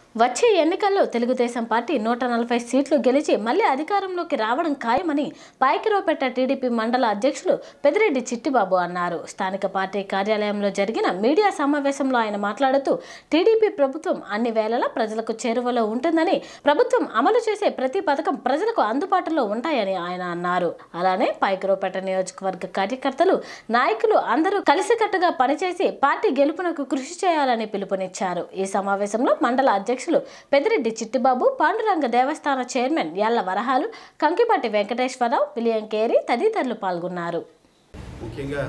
వచ్చే ఎన్నికల్లో తెలుగుదేశం పార్టీ నూట నలభై సీట్లు గెలిచి మళ్లీ అధికారంలోకి రావడం ఖాయమని పాయకిరోపేట టీడీపీ మండల అధ్యక్షులు పెదిరెడ్డి చిట్టిబాబు అన్నారు స్థానిక పార్టీ కార్యాలయంలో జరిగిన మీడియా సమావేశంలో ఆయన మాట్లాడుతూ టీడీపీ ప్రభుత్వం అన్ని వేళలా ప్రజలకు చేరువలో ఉంటుందని ప్రభుత్వం అమలు చేసే ప్రతి పథకం ప్రజలకు అందుబాటులో ఉంటాయని ఆయన అన్నారు అలానే పాయకిరోపేట నియోజకవర్గ కార్యకర్తలు నాయకులు అందరూ కలిసికట్టుగా పనిచేసి పార్టీ గెలుపునకు కృషి చేయాలని పిలుపునిచ్చారు ఈ సమావేశంలో మండల అధ్యక్షులు పెద్దిరెడ్డి చిట్టిబాబు పాండురంగ దేవస్థాన చైర్మన్ యాళ్ల వరహాలు కంకిపాటి వెంకటేశ్వరరావు విలియం కేరి తదితరులు పాల్గొన్నారు ముఖ్యంగా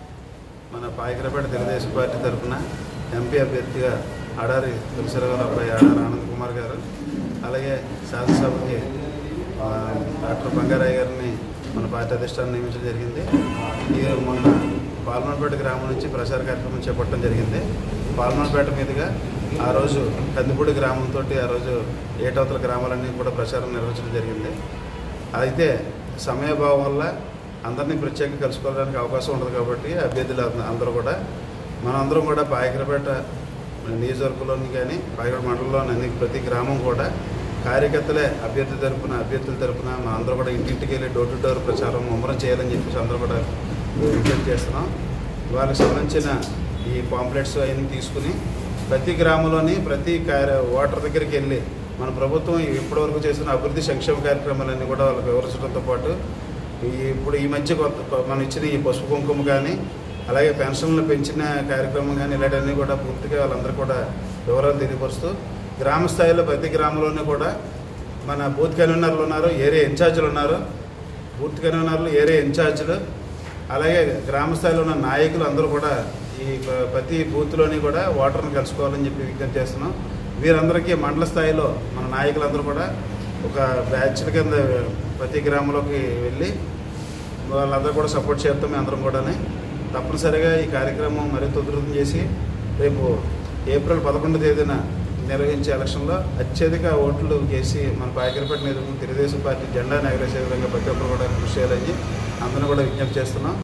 మన పాయకరపేట తెలుగుదేశం పార్టీ తరఫున ఎంపీ అభ్యర్థిగా ఆడారి తులసిరావు అబ్బాయి ఆడారి ఆనంద్ కుమార్ గారు అలాగే శాసనసభకి ఆ, డాక్టర్ బంగారాయ్ గారిని మన పార్టీ అధిష్టానం నియమించడం జరిగింది ఈ మొన్న పాల్మన్పేట గ్రామం నుంచి ప్రచార కార్యక్రమం చేపట్టడం జరిగింది పాల్మన్పేట మీదుగా ఆ రోజు కందిపూడి గ్రామంతో ఆ రోజు ఏటవతల గ్రామాలన్నీ కూడా ప్రచారం నిర్వహించడం జరిగింది అయితే సమయభావం వల్ల అందరినీ ప్రత్యేకంగా కలుసుకోవడానికి అవకాశం ఉండదు కాబట్టి అభ్యర్థులు అంద- అందరూ కూడా మనందరం కూడా పాయకరపేట నియోజకవర్గంలోని కానీ పాయకర మండలంలోని అన్ని ప్రతి గ్రామం కూడా కార్యకర్తలే అభ్యర్థి తరపున అభ్యర్థుల తరపున మనందరూ కూడా ఇంటింటికి వెళ్ళి డోర్ టు డోర్ ప్రచారం ముమ్మరం చేయాలని చెప్పేసి అందరూ కూడా విజ్ఞప్తి చేస్తున్నాం వాళ్ళకి సంబంధించిన ఈ పాంప్లెట్స్ అవన్నీ తీసుకుని ప్రతి గ్రామంలోని ప్రతి కార్య ఓటర్ దగ్గరికి వెళ్ళి మన ప్రభుత్వం ఇప్పటివరకు చేసిన అభివృద్ధి సంక్షేమ కార్యక్రమాలన్నీ కూడా వాళ్ళకి వివరించడంతో పాటు ఈ ఇప్పుడు ఈ మధ్య కొత్త మనం ఇచ్చిన ఈ పసుపు కుంకుమ కానీ అలాగే పెన్షన్లు పెంచిన కార్యక్రమం కానీ ఇలాంటివన్నీ కూడా పూర్తిగా వాళ్ళందరూ కూడా వివరాలు తెలియపరుస్తూ గ్రామ స్థాయిలో ప్రతి గ్రామంలోనే కూడా మన బూత్ కన్వీనర్లు ఉన్నారు ఏరియా ఇన్ఛార్జీలు ఉన్నారు బూత్ కన్వీనర్లు ఏరియా ఇన్ఛార్జీలు అలాగే గ్రామ స్థాయిలో ఉన్న నాయకులు అందరూ కూడా ఈ ప్ర- ప్రతి బూత్లోని కూడా ఓటర్ని కలుసుకోవాలని చెప్పి విజ్ఞప్తి చేస్తున్నాం వీరందరికీ మండల స్థాయిలో మన నాయకులందరూ కూడా ఒక బ్యాచ్ల కింద ప్రతి గ్రామంలోకి వెళ్ళి వాళ్ళందరూ కూడా సపోర్ట్ చేస్తాం మేము అందరం కూడా తప్పనిసరిగా ఈ కార్యక్రమం మరింత ఉధృతం చేసి రేపు ఏప్రిల్ పదకొండు తేదీన నిర్వహించే ఎలక్షన్లో అత్యధిక ఓట్లు చేసి మన పాయకరపేట నియోజకవర్గం తెలుగుదేశం పార్టీ జెండా ఎగరేసే విధంగా ప్రతి ఒక్కరు కూడా కృషి చేయాలని అందరూ కూడా విజ్ఞప్తి చేస్తున్నాం